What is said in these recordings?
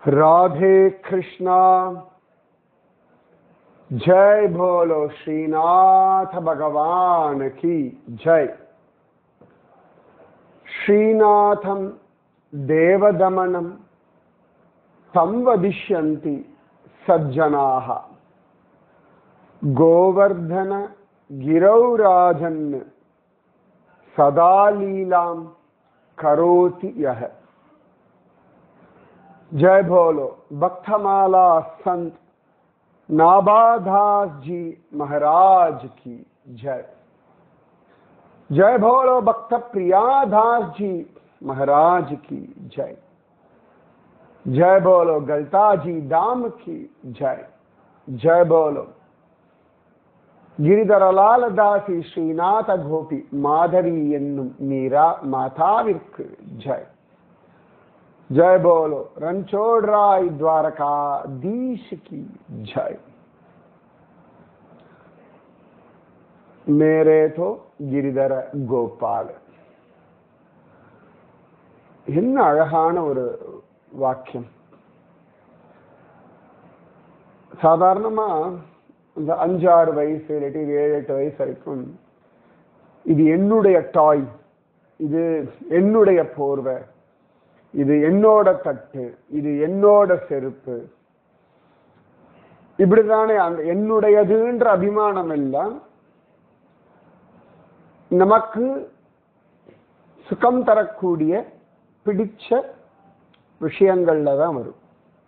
राधे कृष्णा जय बोलो श्रीनाथ भगवान की जय श्रीनाथम देवदमनम तं वदिष्यन्ति सज्जनाः गोवर्धन गिरौराजन् सदा लीलां करोति यः जय भोलो भक्तमाला संत नाबादास जी महाराज की जय जय भोलो भक्त प्रियादास जी महाराज की जय जय बोलो गलता जी दाम की जय जय बोलो கிரிதரலால தாசி ஸ்ரீநாத கோபி மாதவி என்னும் மீரா மாதாவிற்கு ஜெய் जय बोलो रणछोड़ राय द्वारकाधीश की जय मेरे तो गिरिधर கோபால் என்ன அழகான ஒரு வாக்கியம் சாதாரணமா இந்த அஞ்சாறு வயசு இல்லாட்டி ஏழு எட்டு வயசு வரைக்கும் இது என்னுடைய டாய் இது என்னுடைய போர்வை இது என்னோட தட்டு இது என்னோட செருப்பு இப்படிதானே அந்த என்னுடையதுன்ற அபிமானம் எல்லாம் நமக்கு சுகம் தரக்கூடிய பிடிச்ச விஷயங்கள்ல தான் வரும்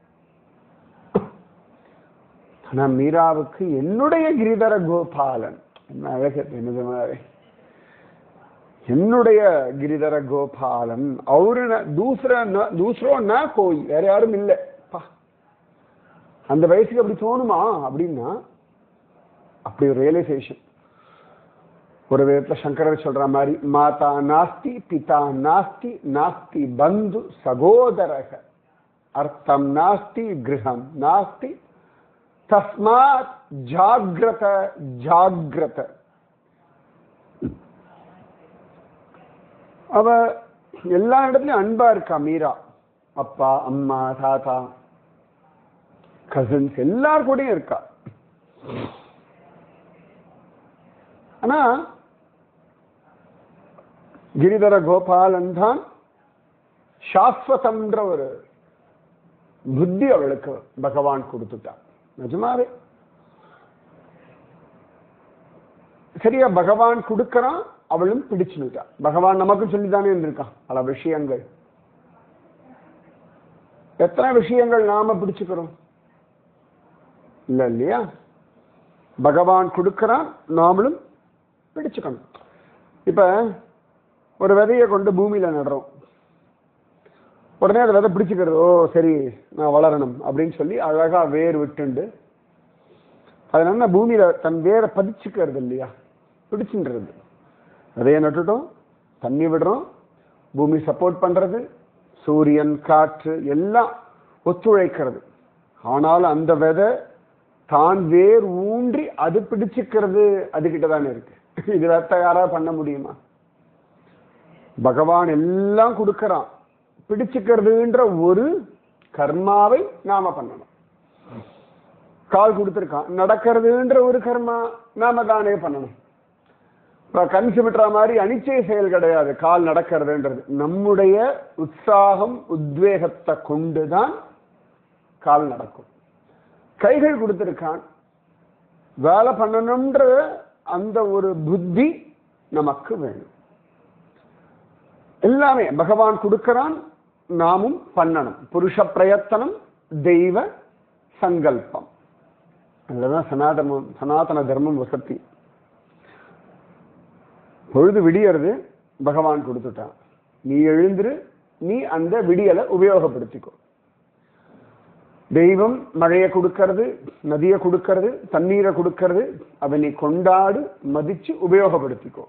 ஆனா மீராவுக்கு என்னுடைய கிரிதர கோபாலன் என்ன அழகு என்னது மாதிரி என்னுடைய गिरिधर गोपालन और दूसरा न दूसरो न कोई வேற யாரும் இல்லை பா அந்த வயசுக்கு அப்படி தோணுமா அப்படின்னா அப்படி ஒரு ரியலைசேஷன் ஒரு விதத்துல சங்கரர் சொல்ற மாதிரி மாதா நாஸ்தி பிதா நாஸ்தி நாஸ்தி பந்து சகோதரக அர்த்தம் நாஸ்தி கிரகம் நாஸ்தி தஸ்மாத் ஜாகிரத ஜாகிரத அவ எல்லா இடத்துலயும் அன்பா இருக்கா மீரா அப்பா அம்மா தாத்தா கசின்ஸ் எல்லார் கூடயும் இருக்கா ஆனா கிரிதர கோபாலன் தான் சாஸ்வதம்ன்ற ஒரு புத்தி அவளுக்கு பகவான் கொடுத்துட்டான் நிஜமாவே சரியா பகவான் கொடுக்கறான் அவளும் பிடிச்சுட்டா பகவான் நமக்கு சொல்லித்தானே இருந்திருக்கான் பல விஷயங்கள் எத்தனை விஷயங்கள் நாம பிடிச்சுக்கிறோம் இல்ல இல்லையா பகவான் கொடுக்கறான் நாமளும் பிடிச்சுக்கணும் இப்ப ஒரு விதையை கொண்டு பூமியில நடுறோம் உடனே அந்த விதை பிடிச்சுக்கிறது ஓ சரி நான் வளரணும் அப்படின்னு சொல்லி அழகா வேர் விட்டுண்டு அதனால பூமியில தன் வேரை பதிச்சுக்கிறது இல்லையா பிடிச்சுன்றது விதையை நட்டுட்டோம் தண்ணி விடுறோம் பூமி சப்போர்ட் பண்றது சூரியன் காற்று எல்லாம் ஒத்துழைக்கிறது ஆனால் அந்த விதை தான் வேர் ஊன்றி அது பிடிச்சுக்கிறது அதுகிட்ட தானே இருக்கு இது வேற யாராவது பண்ண முடியுமா பகவான் எல்லாம் கொடுக்கறான் பிடிச்சுக்கிறதுன்ற ஒரு கர்மாவை நாம பண்ணணும் கால் கொடுத்துருக்கான் நடக்கிறதுன்ற ஒரு கர்மா நாம தானே பண்ணணும் இப்ப கண் சிமிட்டுற மாதிரி அனிச்சை செயல் கிடையாது கால் நடக்கிறதுன்றது நம்முடைய உற்சாகம் உத்வேகத்தை கொண்டுதான் கால் நடக்கும் கைகள் கொடுத்திருக்கான் வேலை பண்ணணும்ன்ற அந்த ஒரு புத்தி நமக்கு வேணும் எல்லாமே பகவான் கொடுக்கிறான் நாமும் பண்ணணும் புருஷ பிரயத்தனம் தெய்வ சங்கல்பம் அதுலதான் சனாதனம் சனாதன தர்மம் வசதி பொழுது விடியறது பகவான் கொடுத்துட்டான் நீ எழுந்துரு நீ அந்த விடியலை உபயோகப்படுத்திக்கோ தெய்வம் மழையை கொடுக்கறது நதியை கொடுக்கறது தண்ணீரை கொடுக்கறது அதை நீ கொண்டாடு மதிச்சு உபயோகப்படுத்திக்கோ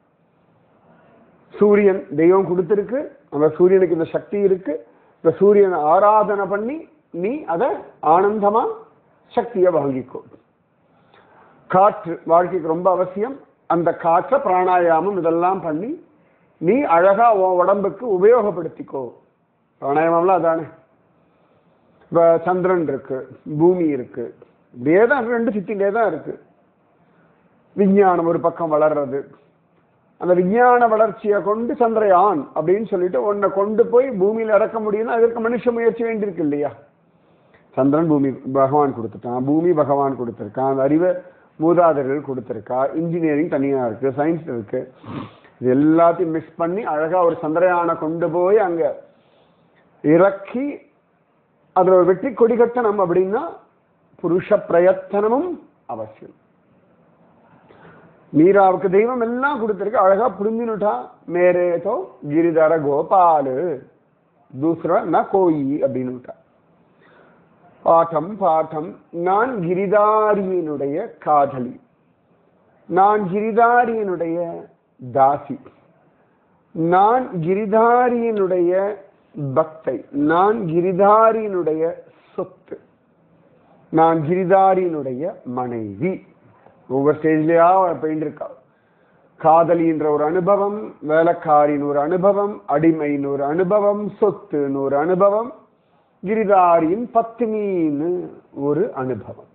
சூரியன் தெய்வம் கொடுத்திருக்கு அந்த சூரியனுக்கு இந்த சக்தி இருக்கு இந்த சூரியனை ஆராதனை பண்ணி நீ அதை ஆனந்தமா சக்தியை வாங்கிக்கோ காற்று வாழ்க்கைக்கு ரொம்ப அவசியம் அந்த காற்றை பிராணாயாமம் இதெல்லாம் பண்ணி நீ அழகா உன் உடம்புக்கு உபயோகப்படுத்திக்கோ பிராணாயாமம்லாம் அதானே இப்ப சந்திரன் இருக்கு பூமி இருக்கு இப்படியே தான் ரெண்டு சித்திலே தான் இருக்கு விஞ்ஞானம் ஒரு பக்கம் வளர்றது அந்த விஞ்ஞான வளர்ச்சியை கொண்டு சந்திரயான் அப்படின்னு சொல்லிட்டு உன்னை கொண்டு போய் பூமியில இறக்க முடியும்னா அதற்கு மனுஷ முயற்சி வேண்டியிருக்கு இல்லையா சந்திரன் பூமி பகவான் கொடுத்துட்டான் பூமி பகவான் கொடுத்துருக்கான் அந்த அறிவை மூதாதையர்கள் கொடுத்துருக்கா இன்ஜினியரிங் தனியா இருக்கு சயின்ஸ் இருக்கு இது எல்லாத்தையும் மிக்ஸ் பண்ணி அழகா ஒரு சந்திரயானை கொண்டு போய் அங்க இறக்கி அதுல ஒரு வெற்றி கொடி கட்டணும் அப்படின்னா புருஷ பிரயத்தனமும் அவசியம் மீராவுக்கு தெய்வம் எல்லாம் கொடுத்திருக்கு அழகா புரிஞ்சுனுட்டா மேரேதோ கிரிதர கோபாலு தூசர ந கோயி அப்படின்னு பாட்டம் பாட்டம் நான் கிரிதாரியினுடைய காதலி நான் கிரிதாரியினுடைய தாசி நான் கிரிதாரியினுடைய பக்தை நான் கிரிதாரியினுடைய சொத்து நான் கிரிதாரியினுடைய மனைவி ஒவ்வொரு ஸ்டேஜ்லயா போயிட்டு இருக்கா காதலின்ற ஒரு அனுபவம் வேலைக்காரின் ஒரு அனுபவம் அடிமைன்னு ஒரு அனுபவம் சொத்துன்னு ஒரு அனுபவம் கிரிதாரியின் பத்னின்னு ஒரு அனுபவம்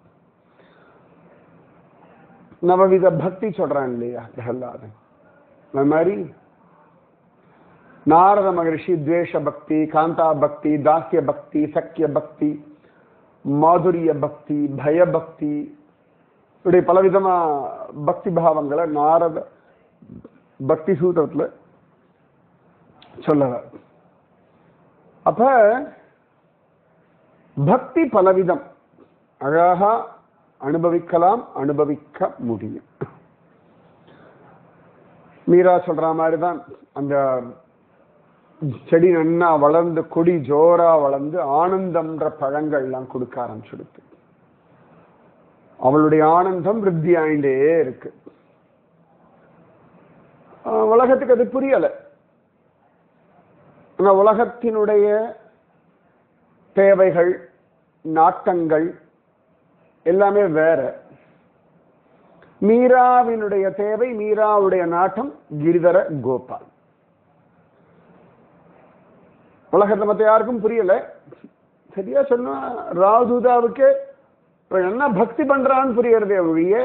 நவவித பக்தி சொல்றான் இல்லையா பிரகலாதன் அது மாதிரி நாரத மகரிஷி துவேஷ பக்தி காந்தா பக்தி தாசிய பக்தி சக்கிய பக்தி மாதுரிய பக்தி பயபக்தி இப்படி பலவிதமா பக்தி பாவங்களை நாரத பக்தி சூத்திரத்துல சொல்லலாம் அப்ப பக்தி பலவிதம் அழகா அனுபவிக்கலாம் அனுபவிக்க முடியும் மீரா சொல்ற மாதிரி தான் அந்த செடி நன்னா வளர்ந்து கொடி ஜோரா வளர்ந்து ஆனந்தம்ன்ற பழங்கள்லாம் கொடுக்க ஆரம்பிச்சுடுது அவளுடைய ஆனந்தம் விருத்தி ஆயிண்டே இருக்கு ஆஹ் உலகத்துக்கு அது புரியல ஆனா உலகத்தினுடைய தேவைகள் நாட்டங்கள் எல்லாமே வேற மீராவினுடைய தேவை மீராவுடைய நாட்டம் கிரிதர கோபால் உலகத்தை மத்த யாருக்கும் புரியல சரியா சொன்னா ராதுதாவுக்கு இப்ப என்ன பக்தி பண்றான்னு புரியறதே ஒழிய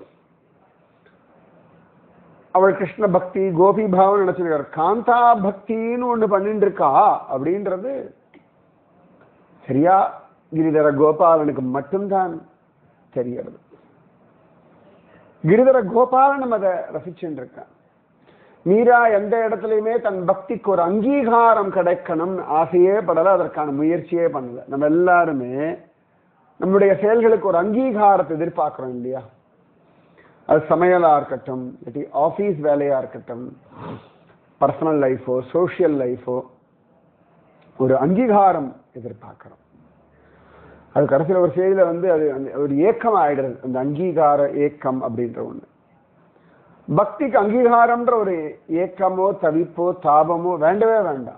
அவள் கிருஷ்ண பக்தி கோபி பாவம் நினைச்சிருக்காரு காந்தா பக்தின்னு ஒண்ணு பண்ணிட்டு இருக்கா அப்படின்றது சரியா கிரிதர கோபாலனுக்கு மட்டும்தான் தெரியறது கிரிதர கோபாலன் அதை ரசிச்சுட்டு இருக்கான் மீரா எந்த இடத்துலயுமே தன் பக்திக்கு ஒரு அங்கீகாரம் கிடைக்கணும் ஆசையே படல அதற்கான முயற்சியே பண்ணல நம்ம எல்லாருமே நம்முடைய செயல்களுக்கு ஒரு அங்கீகாரத்தை எதிர்பார்க்கிறோம் இல்லையா அது சமையலா இருக்கட்டும் இல்லாட்டி ஆபீஸ் வேலையா இருக்கட்டும் பர்சனல் லைஃபோ சோஷியல் லைஃபோ ஒரு அங்கீகாரம் எதிர்பார்க்கிறோம் அது கடைசியில் ஒரு செய்தியில வந்து அது அந்த ஒரு ஏக்கம் ஆயிடுறது அந்த அங்கீகார ஏக்கம் அப்படின்ற ஒண்ணு பக்திக்கு அங்கீகாரம்ன்ற ஒரு ஏக்கமோ தவிப்போ தாபமோ வேண்டவே வேண்டாம்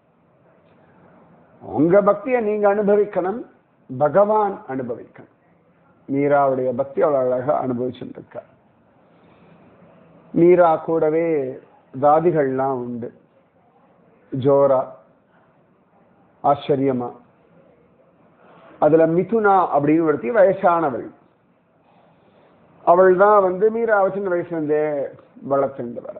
உங்க பக்தியை நீங்க அனுபவிக்கணும் பகவான் அனுபவிக்கணும் மீராவுடைய பக்தி அவ்வளவு அழகா அனுபவிச்சுட்டு இருக்கா மீரா கூடவே தாதிகள்லாம் உண்டு ஜோரா ஆச்சரியமா அதுல மிதுனா அப்படின்னு ஒருத்தி வயசானவள் அவள் தான் வந்து மீரா சின்ன வயசுல இருந்தே வளர்த்துண்டு வர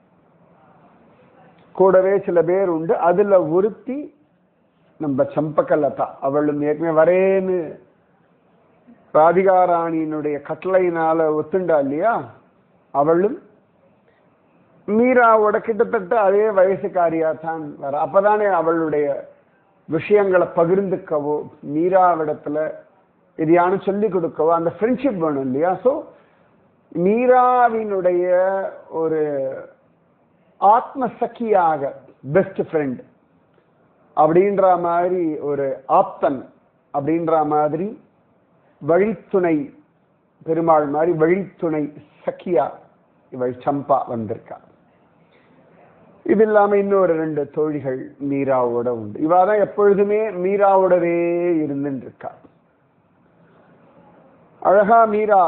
கூடவே சில பேர் உண்டு அதுல ஒருத்தி நம்ம சம்பகலதா அவளும் ஏற்கனவே வரேன்னு ராதிகாராணியினுடைய கட்டளையினால ஒத்துண்டா இல்லையா அவளும் மீராவோட கிட்டத்தட்ட அதே வயசுக்காரியா தான் வர அப்பதானே அவளுடைய விஷயங்களை பகிர்ந்துக்கவோ மீராவிடத்துல எதையானு சொல்லி கொடுக்கவோ அந்த ஃப்ரெண்ட்ஷிப் வேணும் இல்லையா ஸோ மீராவினுடைய ஒரு ஆத்ம சக்கியாக பெஸ்ட் ஃப்ரெண்ட் அப்படின்ற மாதிரி ஒரு ஆப்தன் அப்படின்ற மாதிரி வழித்துணை பெருமாள் மாதிரி வழித்துணை சக்கியா இவள் சம்பா வந்திருக்கா இது இல்லாம இன்னொரு ரெண்டு தோழிகள் மீராவோட உண்டு இவா தான் எப்பொழுதுமே மீராவோடவே இருந்துட்டு இருக்கா அழகா மீரா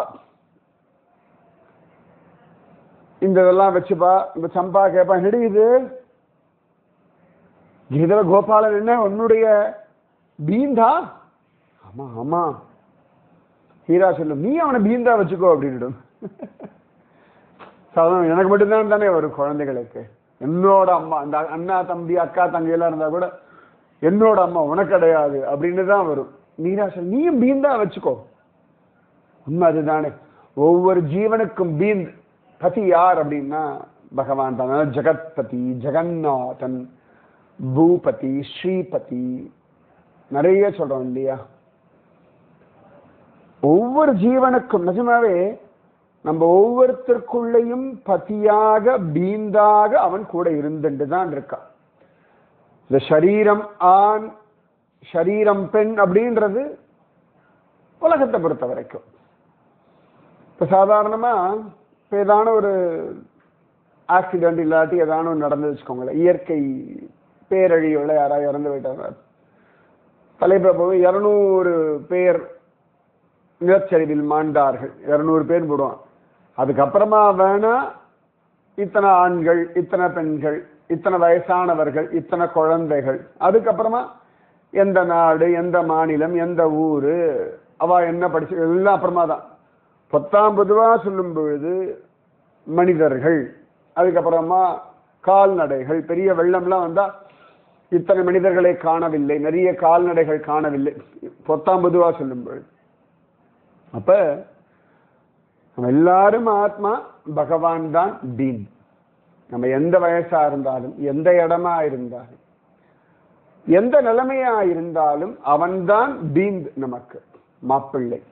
இந்த இதெல்லாம் வச்சுப்பா இந்த சம்பா கேப்பா என்னடி இது கீதவ கோபாலன் என்ன உன்னுடைய பீந்தா ஆமா ஆமா ஹீரா சொல்லும் நீ அவனை பீந்தா வச்சுக்கோ அப்படின்னுடும் சாதாரண எனக்கு மட்டும்தான் தானே வரும் குழந்தைகளுக்கு என்னோட அம்மா அந்த அண்ணா தம்பி அக்கா தங்கை எல்லாம் இருந்தா கூட என்னோட அம்மா உனக்கு கிடையாது அப்படின்னு தான் வரும் நீரா சொல் நீயும் பீந்தா வச்சுக்கோ உண்மை அதுதானே ஒவ்வொரு ஜீவனுக்கும் பீந்த் பதி யார் அப்படின்னா பகவான் தான் அதாவது ஜெகத்பதி ஜெகநாதன் பூபதி ஸ்ரீபதி நிறைய சொல்றோம் இல்லையா ஒவ்வொரு ஜீவனுக்கும் நிஜமாவே நம்ம ஒவ்வொருத்தருக்குள்ளேயும் பதியாக பீந்தாக அவன் கூட இருந்துட்டு தான் இருக்கான் இந்த சரீரம் ஆண் சரீரம் பெண் அப்படின்றது உலகத்தை பொறுத்த வரைக்கும் இப்ப சாதாரணமா இப்ப ஏதான ஒரு ஆக்சிடென்ட் இல்லாட்டி ஏதான ஒன்று நடந்து வச்சுக்கோங்களேன் இயற்கை பேரழிவுல யாராவது இறந்து போயிட்டாங்க தலைப்பில் போய் இருநூறு பேர் நிலச்சரிவில் மாண்டார்கள் இருநூறு பேர் போடுவான் அதுக்கப்புறமா வேணா இத்தனை ஆண்கள் இத்தனை பெண்கள் இத்தனை வயசானவர்கள் இத்தனை குழந்தைகள் அதுக்கப்புறமா எந்த நாடு எந்த மாநிலம் எந்த ஊரு அவ என்ன படிச்சு எல்லாம் அப்புறமா தான் பத்தாம் பொதுவா சொல்லும் பொழுது மனிதர்கள் அதுக்கப்புறமா கால்நடைகள் பெரிய வெள்ளம்லாம் வந்தா இத்தனை மனிதர்களை காணவில்லை நிறைய கால்நடைகள் காணவில்லை பொத்தாம் பொதுவா சொல்லும் பொழுது அப்ப நம்ம எல்லாரும் ஆத்மா பகவான் தான் டீன் நம்ம எந்த வயசா இருந்தாலும் எந்த இடமா இருந்தாலும் எந்த நிலைமையா இருந்தாலும் அவன்தான் டீன் நமக்கு மாப்பிள்ளை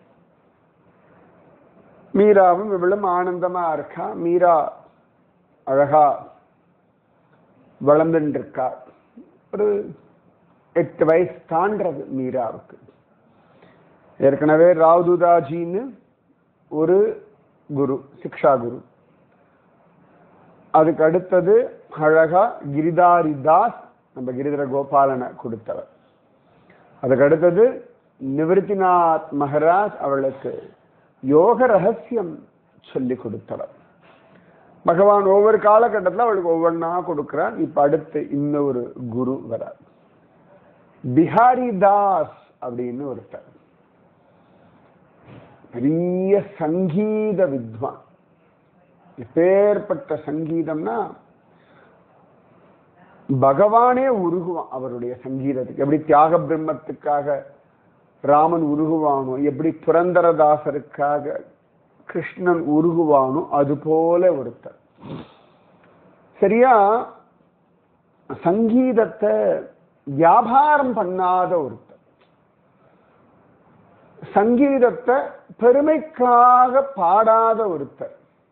மீராவும் இவளும் ஆனந்தமா இருக்கா மீரா அழகா வளர்ந்துட்டு இருக்கா ஒரு எட்டு வயசு தாண்டது மீராவுக்கு ஏற்கனவே ராவ்துதாஜின்னு ஒரு குரு சிக்ஷா குரு அதுக்கு அடுத்தது அழகா கிரிதாரி தாஸ் நம்ம கிரிதர கோபாலனை கொடுத்தவர் அதுக்கு அடுத்தது நிவர்த்திநாத் மகராஜ் அவளுக்கு யோக ரகசியம் சொல்லி கொடுத்தவர் பகவான் ஒவ்வொரு காலகட்டத்தில் அவளுக்கு ஒவ்வொன்றா கொடுக்கிறான் இப்ப அடுத்து இன்னொரு குரு வரார் பிஹாரி தாஸ் அப்படின்னு ஒருத்தர் பெரிய சங்கீத வித்வான் எப்பேற்பட்ட சங்கீதம்னா பகவானே உருகுவான் அவருடைய சங்கீதத்துக்கு எப்படி தியாக பிரம்மத்துக்காக ராமன் உருகுவானோ எப்படி புரந்தரதாசருக்காக கிருஷ்ணன் உருகுவானோ அது போல ஒருத்தர் சரியா சங்கீதத்தை வியாபாரம் பண்ணாத ஒருத்தர் சங்கீதத்தை பெருமைக்காக பாடாத ஒருத்தர்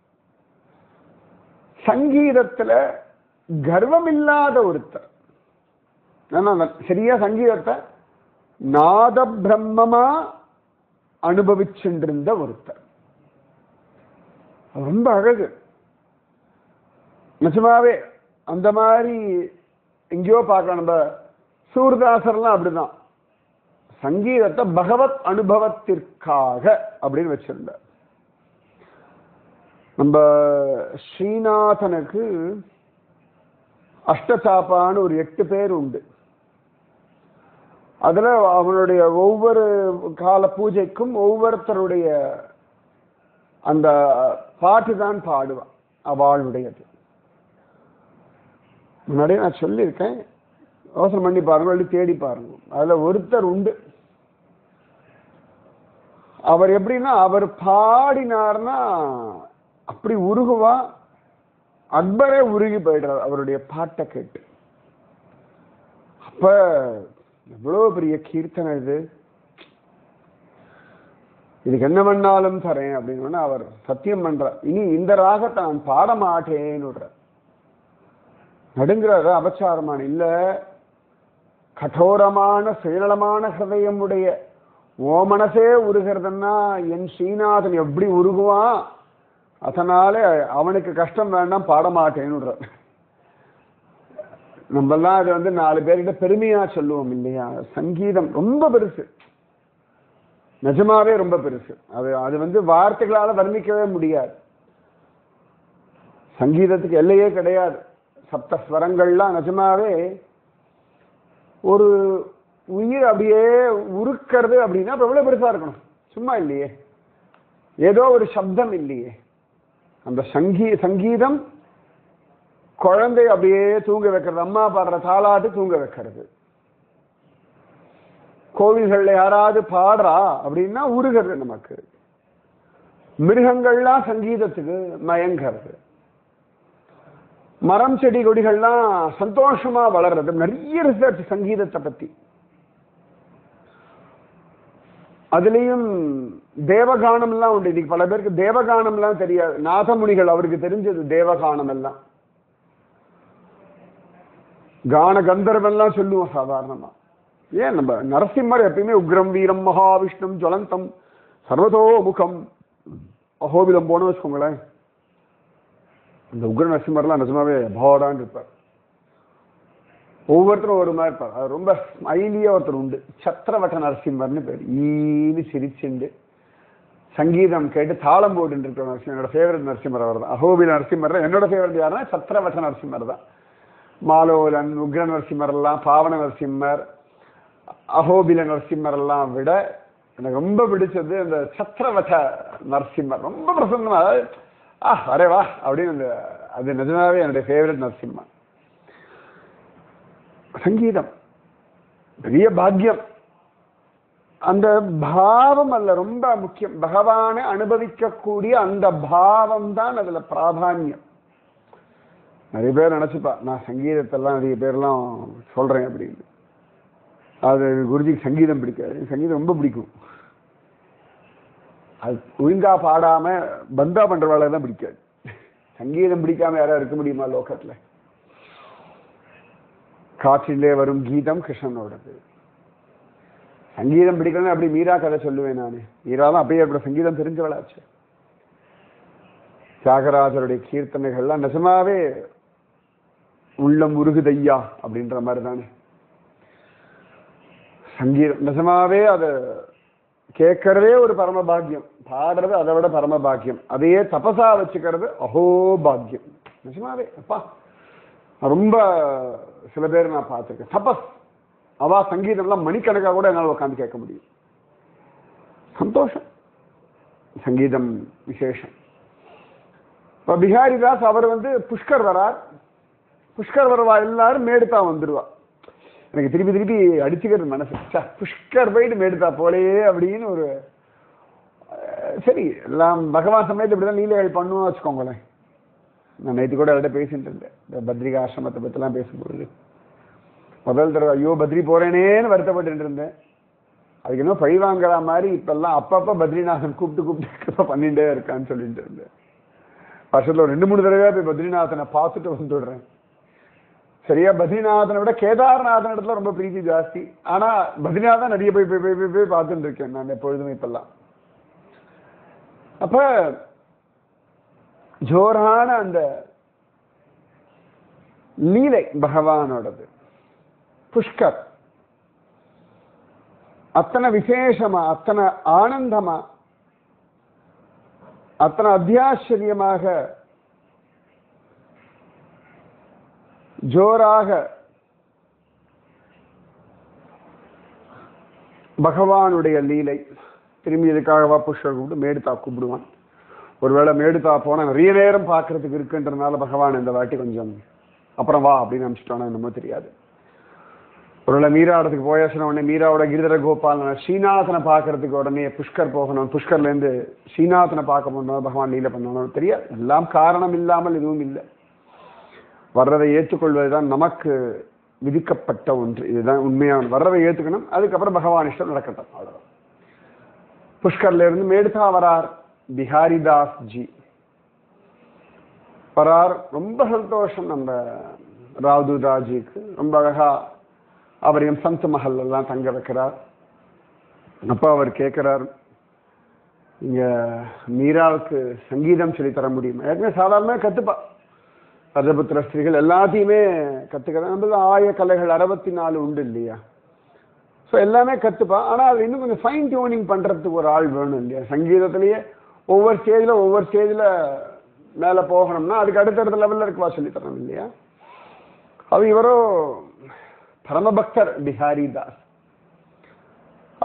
சங்கீதத்துல கர்வம் இல்லாத ஒருத்தர் ஏன்னா சரியா சங்கீதத்தை நாத பிரம்மமா அனுபவிச்சுருந்த ஒருத்தர் ரொம்ப அழகு நிஜமாவே அந்த மாதிரி எங்கேயோ பார்க்கலாம் நம்ம சூர்தாசர்லாம் அப்படிதான் சங்கீதத்தை பகவத் அனுபவத்திற்காக அப்படின்னு வச்சிருந்தார் நம்ம ஸ்ரீநாதனுக்கு அஷ்டசாப்பான்னு ஒரு எட்டு பேர் உண்டு அதுல அவனுடைய ஒவ்வொரு கால பூஜைக்கும் ஒவ்வொருத்தருடைய அந்த பாட்டு தான் பாடுவான் அவளுடையது முன்னாடியே நான் சொல்லியிருக்கேன் யோசனை பண்ணி பாருங்க அப்படி தேடி பாருங்க அதுல ஒருத்தர் உண்டு அவர் எப்படின்னா அவர் பாடினார்னா அப்படி உருகுவா அக்பரே உருகி போயிடுறார் அவருடைய பாட்டை கேட்டு அப்ப எவ்வளவு பெரிய கீர்த்தனை இது இதுக்கு என்ன பண்ணாலும் தரேன் அப்படின்னு அவர் சத்தியம் பண்றார் இனி இந்த ராகத்தை நான் பாட மாட்டேன்னு விடுற நடுங்கிறாரு அபச்சாரமான இல்ல கடோரமான சுயநலமான ஹிருதயம் உடைய ஓ மனசே உருகிறதுன்னா என் ஸ்ரீநாதன் எப்படி உருகுவான் அதனால அவனுக்கு கஷ்டம் வேண்டாம் பாட மாட்டேன்னு விடுற நம்மெல்லாம் அது வந்து நாலு பேர்கிட்ட பெருமையா சொல்லுவோம் இல்லையா சங்கீதம் ரொம்ப பெருசு நிஜமாவே ரொம்ப பெருசு அது அது வந்து வார்த்தைகளால வர்ணிக்கவே முடியாது சங்கீதத்துக்கு எல்லையே கிடையாது சப்த ஸ்வரங்கள்லாம் நிஜமாவே ஒரு உயிர் அப்படியே உருக்கிறது அப்படின்னா அப்ப எவ்வளவு பெருசா இருக்கணும் சும்மா இல்லையே ஏதோ ஒரு சப்தம் இல்லையே அந்த சங்கீ சங்கீதம் குழந்தை அப்படியே தூங்க வைக்கிறது அம்மா பாடுற தாளாட்டு தூங்க வைக்கிறது கோவில்கள்ல யாராவது பாடுறா அப்படின்னா உருகிறது நமக்கு மிருகங்கள்லாம் சங்கீதத்துக்கு மயங்கிறது மரம் செடி கொடிகள்லாம் சந்தோஷமா வளர்றது நிறைய ரிசர்ச் சங்கீதத்தை பத்தி அதுலயும் தேவகானம் எல்லாம் உண்டு இன்னைக்கு பல பேருக்கு தேவகானம் எல்லாம் தெரியாது நாதமுனிகள் அவருக்கு தெரிஞ்சது தேவகானம் எல்லாம் கான கந்தர்வெல்லாம் சொல்லுவோம் சாதாரணமா ஏன் நம்ம நரசிம்மர் எப்பயுமே உக்ரம் வீரம் மகாவிஷ்ணும் ஜுவலந்தம் சர்வதோ முகம் அகோபிலம் போனோம் வச்சுக்கோங்களேன் அந்த உக்ர நரசிம்மர்லாம் நிஜமாவே பாடான்னு இருப்பார் ஒவ்வொருத்தரும் ஒரு மாதிரி இருப்பார் அது ரொம்ப ஸ்மைலியா ஒருத்தர் உண்டு சத்திரவட்ட நரசிம்மர்னு பேர் ஈனு சிரிச்சுண்டு சங்கீதம் கேட்டு தாளம் போட்டு இருக்கிற நரசிம்மர் என்னோட ஃபேவரட் நரசிம்மர் அவர் தான் அகோபில நரசிம்மர் தான் என்னோட ஃபேவரட் யாருன்னா சத்திரவட்ட நரசிம்மர் தான் மாலோலன் உக்ர நரசிம்மர் எல்லாம் பாவன நரசிம்மர் அகோபில நரசிம்மர் எல்லாம் விட எனக்கு ரொம்ப பிடிச்சது அந்த சத்திரவத நரசிம்மர் ரொம்ப பிரசன்னமா அதாவது, ஆ அரே வா அப்படின்னு அந்த அது நிஜமாவே என்னுடைய ஃபேவரட் நரசிம்மர் சங்கீதம் பெரிய பாக்கியம் அந்த பாவம் அல்ல ரொம்ப முக்கியம் பகவானை அனுபவிக்கக்கூடிய அந்த பாவம் தான் அதுல பிராதானியம் நிறைய பேர் நினைச்சுப்பா நான் சங்கீதத்தெல்லாம் நிறைய பேர்லாம் சொல்றேன் அப்படின்னு அது குருஜிக்கு சங்கீதம் பிடிக்காது சங்கீதம் ரொம்ப பிடிக்கும் அது ஒழுங்கா பாடாம பந்தா பண்றவாளை தான் பிடிக்காது சங்கீதம் பிடிக்காம யாரா இருக்க முடியுமா லோகத்துல காற்றிலே வரும் கீதம் கிருஷ்ணனோடது சங்கீதம் பிடிக்கலன்னு அப்படி மீரா கதை சொல்லுவேன் நான் மீரா தான் அப்படியே அப்படி சங்கீதம் தெரிஞ்சவளாச்சு தியாகராஜருடைய கீர்த்தனைகள்லாம் நிஜமாவே உள்ளம் உருகுதையா அப்படின்ற மாதிரி தானே சங்கீதம் நிஜமாவே அதை கேட்கறதே ஒரு பரம பாக்கியம் பாடுறது அதை விட பரம பாக்கியம் அதையே தபசா வச்சுக்கிறது அஹோ பாக்கியம் நிஜமாவே அப்பா நான் ரொம்ப சில பேர் நான் பார்த்துருக்கேன் தபஸ் அவா சங்கீதம்லாம் மணிக்கணக்காக கூட என்னால் உட்காந்து கேட்க முடியும் சந்தோஷம் சங்கீதம் விசேஷம் இப்போ பிஹாரிதாஸ் அவர் வந்து புஷ்கர் வரார் புஷ்கர் வருவா எல்லாரும் மேடுதா வந்துடுவா எனக்கு திருப்பி திருப்பி அடிச்சுக்கிறது மனசு ச்சே, புஷ்கர் போயிட்டு மேடுதா போலையே அப்படின்னு ஒரு அஹ், சரி எல்லாம் பகவான் சமயத்தில் இப்படிதான் லீலைகள் பண்ணுவோம் வச்சுக்கோங்களேன் நான் நேற்று கூட அவர்கிட்ட பேசிட்டு இருந்தேன் இந்த பத்ரிகா ஆசிரமத்தை பற்றிலாம் பேசும்பொழுது முதல் தடவை ஐயோ பத்ரி போறேனேன்னு வருத்தப்பட்டு இருந்தேன் அதுக்கு இன்னும் பழி வாங்குற மாதிரி இப்பெல்லாம் அப்பப்போ பத்ரிநாதன் கூப்பிட்டு கூப்பிட்டு இப்ப பண்ணிட்டே இருக்கான்னு சொல்லிட்டு இருந்தேன் வருஷத்துல ஒரு ரெண்டு மூணு தடவையா போய் பத்ரிநாதனை பார்த்துட்டு வந்துடுறேன் சரியா பத்ரிநாதனை விட கேதார்நாதன் இடத்துல ரொம்ப பிரீத்தி ஜாஸ்தி ஆனா பத்ரிநாதன் நிறைய போய் போய் போய் போய் போய் பார்த்துட்டு இருக்கேன் நான் எப்பொழுதுமே இப்பெல்லாம் அப்ப ஜோரான அந்த லீலை பகவானோடது புஷ்கர் அத்தனை விசேஷமா அத்தனை ஆனந்தமா அத்தனை அத்தியாச்சரியமாக ஜோராக பகவானுடைய லீலை திரும்பி இதுக்காகவா புஷ்கர் கூப்பிட்டு மேடுதா கூப்பிடுவான் ஒருவேளை மேடுதா போனா நிறைய நேரம் பார்க்கறதுக்கு இருக்குன்றதுனால பகவான் இந்த வாட்டி கொஞ்சம் அப்புறம் வா அப்படின்னு அனுப்பிச்சிட்டோன்னா என்னமோ தெரியாது ஒருவேளை மீரா இடத்துக்கு போயாச்சுன உடனே மீராவோட கிரிதர கோபாலன் ஸ்ரீநாதனை பார்க்கறதுக்கு உடனே புஷ்கர் போகணும் புஷ்கர்ல இருந்து ஸ்ரீநாதனை பார்க்க போனோம் பகவான் லீல பண்ணணும் தெரியாது எல்லாம் காரணம் இல்லாமல் எதுவும் இல்லை வர்றதை ஏற்றுக்கொள்வதுதான் நமக்கு விதிக்கப்பட்ட ஒன்று இதுதான் உண்மையான வர்றதை ஏற்றுக்கணும் அதுக்கப்புறம் பகவான் இஷ்டம் நடக்கட்டும் அவ்வளவுதான் புஷ்கர்ல இருந்து மேடுதா வரார் பிஹாரிதாஸ் ஜி வரார் ரொம்ப சந்தோஷம் நம்ம ராவ்தூதாஜிக்கு ரொம்ப அழகா அவரையும் சந்த் மஹல் எல்லாம் தங்க வைக்கிறார் அப்போ அவர் கேட்கிறார் இங்க மீராவுக்கு சங்கீதம் சொல்லி தர முடியுமா ஏற்கனவே சாதாரணமாக கத்துப்பா ரஜபுத்திர ஸ்திரீகள் எல்லாத்தையுமே கத்துக்கிறாங்க நம்ம ஆய கலைகள் அறுபத்தி நாலு உண்டு இல்லையா ஸோ எல்லாமே கத்துப்பா ஆனால் அது இன்னும் கொஞ்சம் ஃபைன் டியூனிங் பண்றதுக்கு ஒரு ஆள் வேணும் இல்லையா சங்கீதத்திலேயே ஒவ்வொரு ஸ்டேஜில் ஒவ்வொரு ஸ்டேஜில் மேலே போகணும்னா அதுக்கு அடுத்தடுத்த லெவலில் இருக்குவா சொல்லி தரணும் இல்லையா அது இவரோ பரமபக்தர் பிஹாரி தாஸ்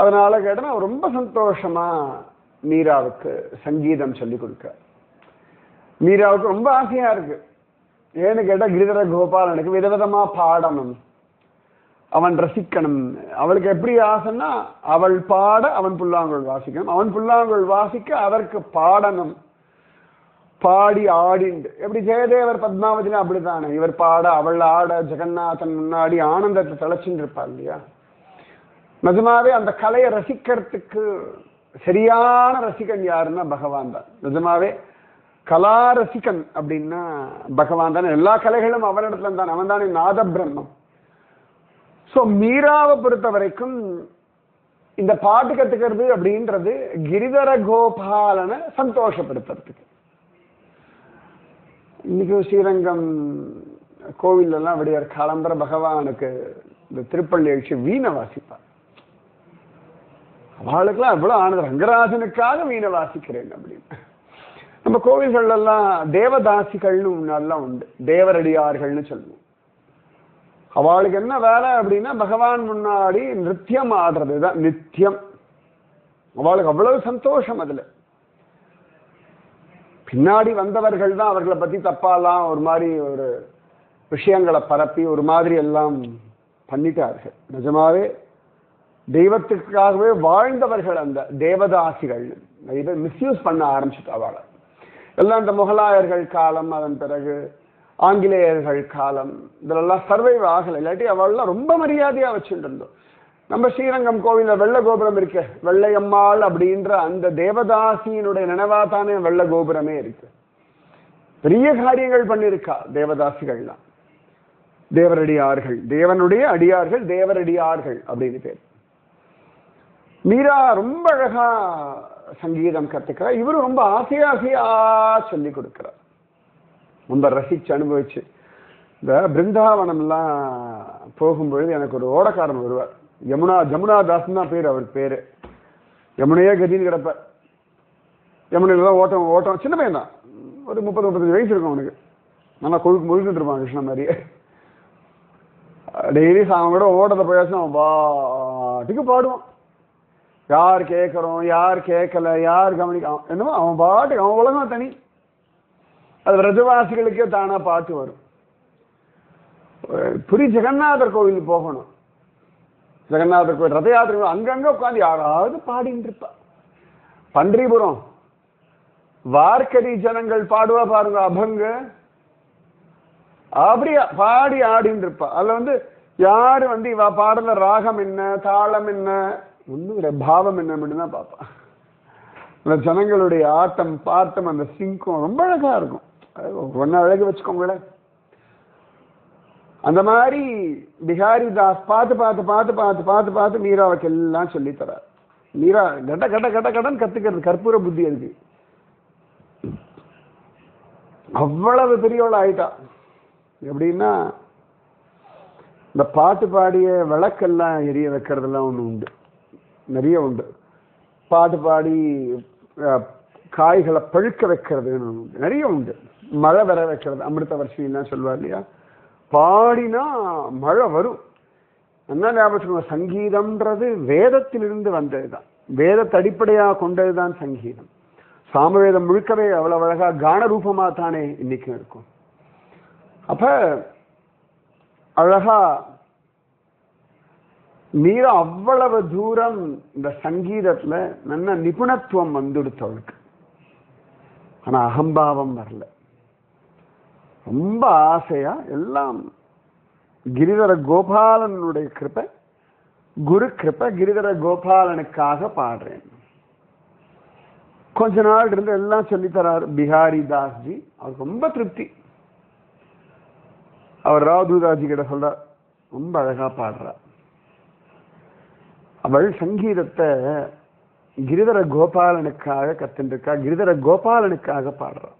அதனால கேட்டனா ரொம்ப சந்தோஷமா மீராவுக்கு சங்கீதம் சொல்லி கொடுக்க மீராவுக்கு ரொம்ப ஆசையா இருக்கு ஏன்னு கேட்டா கிரிதர கோபாலனுக்கு விதவிதமா பாடணும் அவன் ரசிக்கணும் அவளுக்கு எப்படி ஆசைன்னா அவள் பாட அவன் புல்லாங்குழல் வாசிக்கணும் அவன் புல்லாங்குழல் வாசிக்க அதற்கு பாடணும் பாடி ஆடிண்டு எப்படி ஜெயதேவர் பத்மாவதியில அப்படித்தானே இவர் பாட அவள் ஆட ஜெகநாதன் முன்னாடி ஆனந்தத்தை திளைச்சுட்டு இருப்பா இல்லையா நிஜமாவே அந்த கலையை ரசிக்கிறதுக்கு சரியான ரசிகன் யாருன்னா பகவான் தான் நிஜமாவே கலா ரசிகன் அப்படின்னா பகவான் தான் எல்லா கலைகளும் அவனிடத்துல தான் அவன் தானே நாத பிரம்மம் ஸோ மீராவை பொறுத்த வரைக்கும் இந்த பாட்டு கத்துக்கிறது அப்படின்றது கிரிதர கோபாலனை சந்தோஷப்படுத்துறதுக்கு இன்னைக்கு ஸ்ரீரங்கம் கோவில் எல்லாம் விடியார் காலம்பர பகவானுக்கு இந்த திருப்பள்ளி எழுச்சி வீணை வாசிப்பார் அவளுக்கெல்லாம் எவ்வளவு ஆனது ரங்கராஜனுக்காக வீணை வாசிக்கிறேன் அப்படின்னு நம்ம கோவில்கள் எல்லாம் தேவதாசிகள்னு முன்னாடிலாம் உண்டு தேவரடியார்கள்னு சொல்லுவோம் அவளுக்கு என்ன வேலை அப்படின்னா பகவான் முன்னாடி நித்தியம் ஆடுறது தான் நித்தியம் அவளுக்கு அவ்வளவு சந்தோஷம் அதுல பின்னாடி வந்தவர்கள் தான் அவர்களை பத்தி தப்பாலாம் ஒரு மாதிரி ஒரு விஷயங்களை பரப்பி ஒரு மாதிரி எல்லாம் பண்ணிட்டார்கள் நிஜமாவே தெய்வத்துக்காகவே வாழ்ந்தவர்கள் அந்த தேவதாசிகள் நிறைய பேர் மிஸ்யூஸ் பண்ண ஆரம்பிச்சுட்டு அவளை எல்லாம் இந்த முகலாயர்கள் காலம் அதன் பிறகு ஆங்கிலேயர்கள் காலம் இதெல்லாம் சர்வைவ் ஆகலை இல்லாட்டி அவள்லாம் ரொம்ப மரியாதையா வச்சுட்டு இருந்தோம் நம்ம ஸ்ரீரங்கம் கோவில்ல வெள்ள கோபுரம் இருக்கு வெள்ளையம்மாள் அப்படின்ற அந்த தேவதாசியினுடைய நினைவா தானே வெள்ள கோபுரமே இருக்கு பெரிய காரியங்கள் பண்ணியிருக்கா தேவதாசிகள்லாம் தேவரடியார்கள் தேவனுடைய அடியார்கள் தேவரடியார்கள் அப்படின்னு பேர் மீரா ரொம்ப அழகா சங்கீதம் கத்துக்கிறார் இவரும் ரொம்ப ஆசையா ஆசையா சொல்லி கொடுக்கிறார் ரொம்ப ரசிச்சு அனுபவிச்சு இந்த பிருந்தாவனம்லாம் போகும்பொழுது எனக்கு ஒரு ஓடக்காரன் வருவார் யமுனா ஜமுனா தாஸ் தான் பேர் அவர் பேரு யமுனையே கதின்னு கிடப்ப யமுனையில தான் ஓட்டம் ஓட்டம் சின்ன பையன் தான் ஒரு முப்பது முப்பத்தஞ்சு வயசு இருக்கும் அவனுக்கு நல்லா கொழுக்கு முழுக்கிட்டு இருப்பான் கிருஷ்ணன் மாதிரியே டெய்லி அவன் கூட ஓட்டத்தை போயாச்சும் அவன் பாட்டுக்கு பாடுவான் யார் கேட்குறோம் யார் கேட்கல யார் கவனிக்க அவன் என்னமோ அவன் பாட்டுக்கு அவன் உலகம் தனி அது ரஜவாசிகளுக்கே தானா பாட்டு வரும் புரி ஜெகநாதர் கோவில் போகணும் ஜெகநாதர் கோவில் ரத யாத்திரை அங்கங்க உட்காந்து யாராவது பாடிட்டு இருப்பா பன்றிபுரம் வார்க்கடி ஜனங்கள் பாடுவா பாருங்க அபங்க அப்படியா பாடி ஆடின்னு இருப்பா அதுல வந்து யாரு வந்து இவ பாடல ராகம் என்ன தாளம் என்ன ஒண்ணும் கிடையாது பாவம் என்ன மட்டும் தான் பார்ப்பா அந்த ஜனங்களுடைய ஆட்டம் பாட்டம் அந்த சிங்கம் ரொம்ப அழகா இருக்கும் ஒன்னு அழகு வச்சுக்கோங்களேன் அந்த மாதிரி பிகாரி தாஸ் பார்த்து பார்த்து பார்த்து பார்த்து பார்த்து பார்த்து மீராவுக்கு எல்லாம் சொல்லி தரார் மீரா கட்ட கட்ட கட்ட கடன் கத்துக்கிறது கற்பூர புத்தி அதுக்கு அவ்வளவு பெரியவள் ஆயிட்டா எப்படின்னா இந்த பாட்டு பாடிய விளக்கெல்லாம் எரிய வைக்கிறதெல்லாம் ஒன்று உண்டு நிறைய உண்டு பாட்டு பாடி அஹ், காய்களை பழுக்க வைக்கிறதுன்னு ஒண்ணு உண்டு நிறைய உண்டு மழை வர வைக்கிறது அமிர்த வர்ஷிலாம் சொல்லுவா இல்லையா பாடினா மழை வரும் என்ன ஞாபகம் வச்சுக்கோங்க, சங்கீதம்ன்றது வேதத்திலிருந்து வந்ததுதான் வேதத்தை அடிப்படையாக கொண்டதுதான் சங்கீதம் சாமவேதம் முழுக்கவே அவ்வளவு அழகா கான ரூபமா தானே இன்னைக்கும் இருக்கும் அப்ப அழகா மீற அவ்வளவு தூரம் இந்த சங்கீதத்துல நல்ல நிபுணத்துவம் வந்துடுத்து அவளுக்கு ஆனா அகம்பாவம் வரல ரொம்ப ஆசையா எல்லாம் கிரிதர கோபாலனுடைய கிருபை குரு கிருபை கிரிதர கோபாலனுக்காக பாடுறேன் கொஞ்ச நாள் இருந்து எல்லாம் சொல்லித்தரார் பிஹாரி தாஸ்ஜி அவருக்கு ரொம்ப திருப்தி அவர் ராதுதாஜி கிட்ட சொல்றார் ரொம்ப அழகா பாடுறா அவள் சங்கீதத்தை கிரிதர கோபாலனுக்காக கத்துருக்கா கிரிதர கோபாலனுக்காக பாடுறா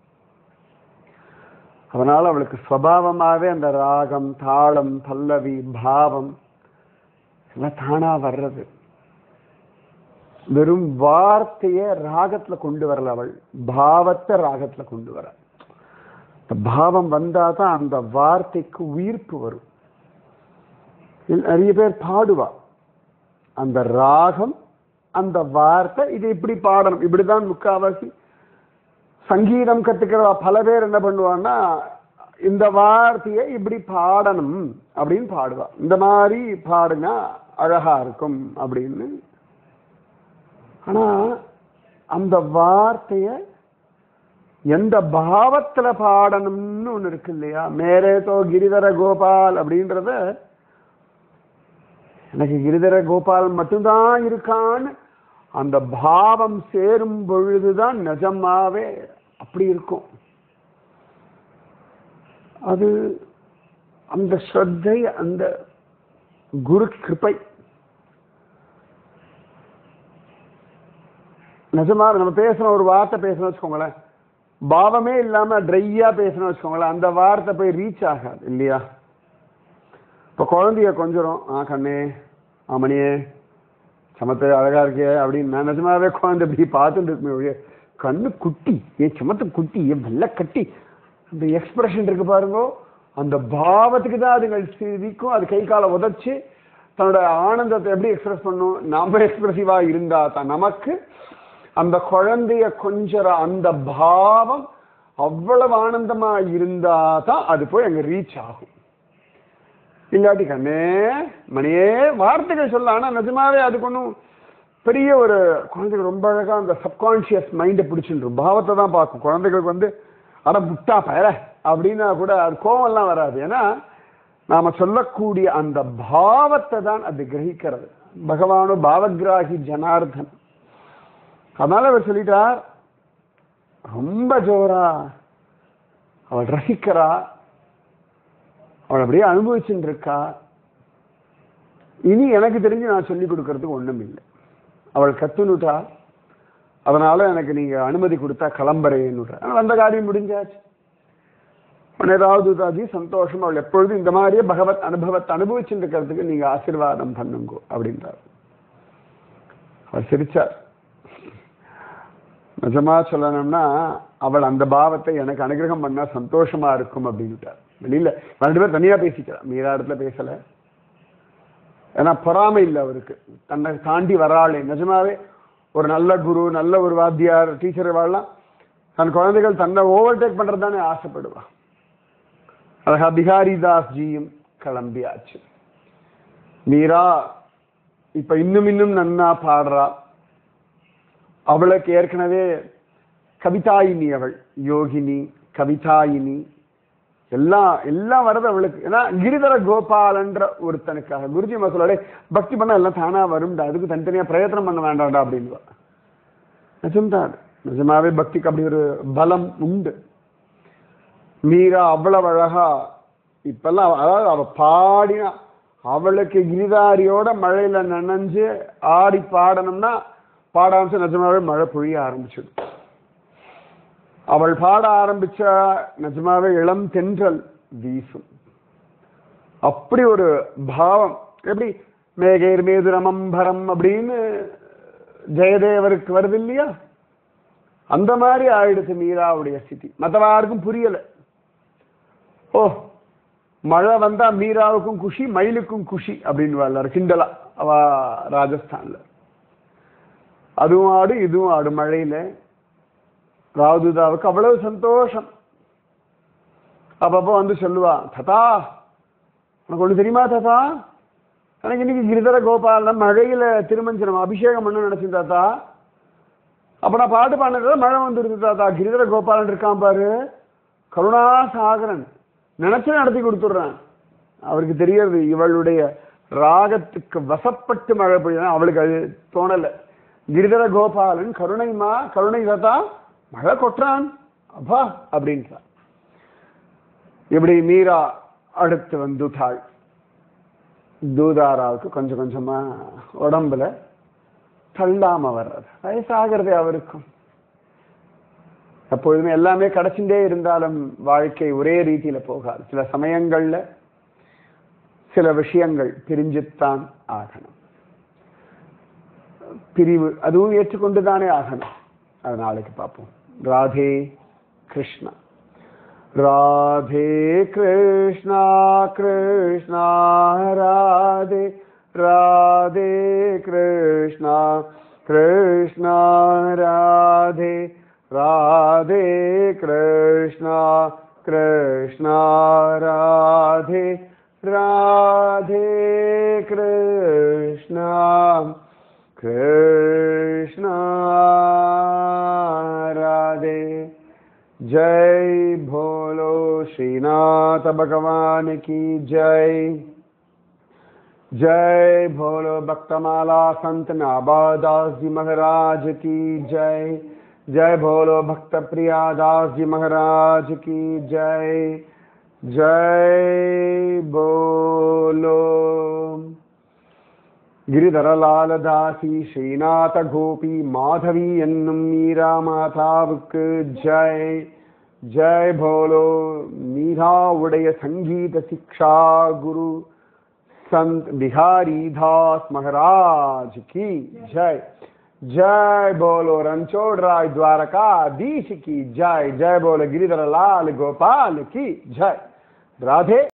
அதனால அவளுக்கு சுவாவமாவே அந்த ராகம் தாளம் பல்லவி பாவம் எல்லாம் தானா வர்றது வெறும் வார்த்தைய ராகத்துல கொண்டு வரல அவள் பாவத்தை ராகத்துல கொண்டு வர இந்த பாவம் வந்தாதான் அந்த வார்த்தைக்கு உயிர்ப்பு வரும் இதுல நிறைய பேர் பாடுவா அந்த ராகம் அந்த வார்த்தை இது இப்படி பாடணும் இப்படிதான் முக்காவாசி சங்கீதம் கத்துக்கிற பல பேர் என்ன பண்ணுவான்னா இந்த வார்த்தையை இப்படி பாடணும் அப்படின்னு பாடுவா இந்த மாதிரி பாடுனா அழகா இருக்கும் அப்படின்னு ஆனா அந்த வார்த்தைய எந்த பாவத்துல பாடணும்னு ஒண்ணு இருக்கு இல்லையா மேரே தோ கிரிதர கோபால் அப்படின்றத எனக்கு கிரிதர கோபால் மட்டும்தான் இருக்கான்னு அந்த பாவம் சேரும் பொழுதுதான் நிஜமாவே அப்படி இருக்கும் அது அந்த ஸ்ரத்தை அந்த குரு கிருபை நிஜமா நம்ம பேசுன ஒரு வார்த்தை பேசணும் வச்சுக்கோங்களேன் பாவமே இல்லாம ட்ரையா பேசணும் வச்சுக்கோங்களேன் அந்த வார்த்தை போய் ரீச் ஆகாது இல்லையா இப்ப குழந்தைய கொஞ்சம் ஆ கண்ணே ஆமணியே சமத்து அழகா இருக்கே அப்படின்னு நான் நிஜமாவே குழந்தை இப்படி பார்த்துட்டு இருக்குமே ஒழிய கண்ணு குட்டி ஏன் சமத்து குட்டி ஏன் வெள்ள கட்டி அந்த எக்ஸ்பிரஷன் இருக்கு பாருங்க அந்த பாவத்துக்கு தான் அதுங்கள் சிரிக்கும் அது கை காலை உதச்சு தன்னோட ஆனந்தத்தை எப்படி எக்ஸ்பிரஸ் பண்ணும் நாம எக்ஸ்பிரசிவா இருந்தா தான் நமக்கு அந்த குழந்தைய கொஞ்சற அந்த பாவம் அவ்வளவு ஆனந்தமா இருந்தா தான் அது போய் அங்க ரீச் ஆகும் இல்லாட்டி கண்ணே மணியே வார்த்தைகள் சொல்ல ஆனா நிஜமாவே அதுக்கு ஒன்றும் பெரிய ஒரு குழந்தைகள் ரொம்ப அழகா அந்த சப்கான்ஷியஸ் மைண்டை பிடிச்சிட்டு பாவத்தை தான் பார்க்கும் குழந்தைகளுக்கு வந்து அட முட்டா பயல அப்படின்னா கூட அது கோவம்லாம் வராது ஏன்னா நாம சொல்லக்கூடிய அந்த பாவத்தை தான் அது கிரகிக்கிறது பகவானு பாவகிராகி ஜனார்தன் அதனால அவர் சொல்லிட்டார் ரொம்ப ஜோரா அவள் ரசிக்கிறா அவள் அப்படியே அனுபவிச்சுட்டு இருக்கா இனி எனக்கு தெரிஞ்சு நான் சொல்லி கொடுக்கறதுக்கு ஒண்ணும் இல்லை அவள் கத்துனுட்டா அதனால எனக்கு நீங்க அனுமதி கொடுத்தா கிளம்புறேன்னு அந்த காரியம் முடிஞ்சாச்சு உடனே ராவதுதாஜி சந்தோஷம் அவள் எப்பொழுதும் இந்த மாதிரியே பகவத் அனுபவத்தை அனுபவிச்சுட்டு இருக்கிறதுக்கு நீங்க ஆசீர்வாதம் பண்ணுங்க அப்படின்றார் அவர் சிரிச்சார் நிஜமா சொல்லணும்னா அவள் அந்த பாவத்தை எனக்கு அனுகிரகம் பண்ணா சந்தோஷமா இருக்கும் அப்படின்னுட்டார் வெளியில ரெண்டு பேர் தனியா பேசிக்கிறார் மீரா இடத்துல பேசல ஏன்னா பொறாமை இல்லை அவருக்கு தன்னை தாண்டி வராளே நிஜமாவே ஒரு நல்ல குரு நல்ல ஒரு வாத்தியார் டீச்சர் வாழலாம் தன் குழந்தைகள் தன்னை ஓவர்டேக் பண்றது தானே ஆசைப்படுவா அழகா பிகாரி தாஸ் ஜியும் கிளம்பியாச்சு மீரா இப்ப இன்னும் இன்னும் நன்னா பாடுறா அவளுக்கு ஏற்கனவே கவிதாயினி அவள் யோகினி கவிதாயினி எல்லாம் எல்லாம் வர்றது அவளுக்கு ஏன்னா கிரிதர கோபாலன்ற ஒருத்தனுக்காக குருஜி மசோட பக்தி பண்ணா எல்லாம் தானா வரும்டா அதுக்கு தனித்தனியா பிரயத்தனம் பண்ண வேண்டாம்டா அப்படின்னு நிஜம்தான் நிஜமாவே பக்திக்கு அப்படி ஒரு பலம் உண்டு மீரா அவ்வளவு அழகா இப்பெல்லாம் அதாவது அவ பாடினா அவளுக்கு கிரிதாரியோட மழையில நனைஞ்சு ஆடி பாடணும்னா பாட ஆரம்பிச்சு நிஜமாவே மழை பொழிய ஆரம்பிச்சிடும் அவள் பாட ஆரம்பிச்ச நிஜமாவே இளம் தென்றல் வீசும் அப்படி ஒரு பாவம் எப்படி மேகேர் மேது ரமம்பரம் அப்படின்னு ஜெயதேவருக்கு வருது இல்லையா அந்த மாதிரி ஆயிடுச்சு மீராவுடைய ஸ்திதி மற்றவாருக்கும் புரியல ஓ மழை வந்தா மீராவுக்கும் குஷி மயிலுக்கும் குஷி அப்படின்னு எல்லாரும் கிண்டலா அவ ராஜஸ்தான்ல அதுவும் ஆடு இதுவும் ஆடு மழையில ராவுதுதாவுக்கு அவ்வளவு சந்தோஷம் அப்பப்போ வந்து சொல்லுவா ததா உனக்கு ஒண்ணு தெரியுமா ததா எனக்கு இன்னைக்கு கிரிதர கோபாலன் மழையில திருமஞ்சனம் அபிஷேகம் பண்ண நினைச்சேன் தாத்தா அப்ப நான் பாட்டு பாடினதுல மழை வந்துருது தாத்தா கிரிதர கோபாலன் இருக்கான் பாரு கருணாசாகரன் நினைச்சு நடத்தி கொடுத்துடுறேன் அவருக்கு தெரியறது இவளுடைய ராகத்துக்கு வசப்பட்டு மழை பெய்யும் அவளுக்கு அது தோணல கிரிதர கோபாலன் கருணைமா கருணை தாத்தா மழை கொட்டுறான் அப்பா அப்படின்றான் இப்படி மீரா அடுத்து வந்துட்டாள் தூதாராவுக்கு கொஞ்சம் கொஞ்சமா உடம்புல தள்ளாம வர்றது வயசாகிறதே அவருக்கும் எப்பொழுதுமே எல்லாமே கிடைச்சுட்டே இருந்தாலும் வாழ்க்கை ஒரே ரீதியில போகாது சில சமயங்கள்ல சில விஷயங்கள் பிரிஞ்சுத்தான் ஆகணும் பிரிவு அதுவும் ஏற்றுக்கொண்டுதானே ஆகணும் அது நாளைக்கு பார்ப்போம் ராதே கிருஷ்ணா ராதே கிருஷ்ணா கிருஷ்ணா ராதே ராதே கிருஷ்ணா कृष्णा राधे राधे कृष्णा कृष्णा राधे राधे कृष्णा कृष्णा राधे जय भोलो श्रीनाथ भगवान की जय जय भोलो भक्तमाला संत नाबादास जी महाराज की जय जय भोलो भक्त प्रियादास जी महाराज की जय जय बोलो கிரிதரலால தாசி ஸ்ரீநாத கோபி மாதவி என்னும் மீரா மாதாவுக்கு ஜெய் ஜெய் போலோ மீராவுடைய சங்கீத சிக்ஷா குரு संत बिहारी दास महाराज की जय जय बोलो रणछोड़ राय द्वारका दीश की जय जय बोलो गिरिधर लाल गोपाल की जय राधे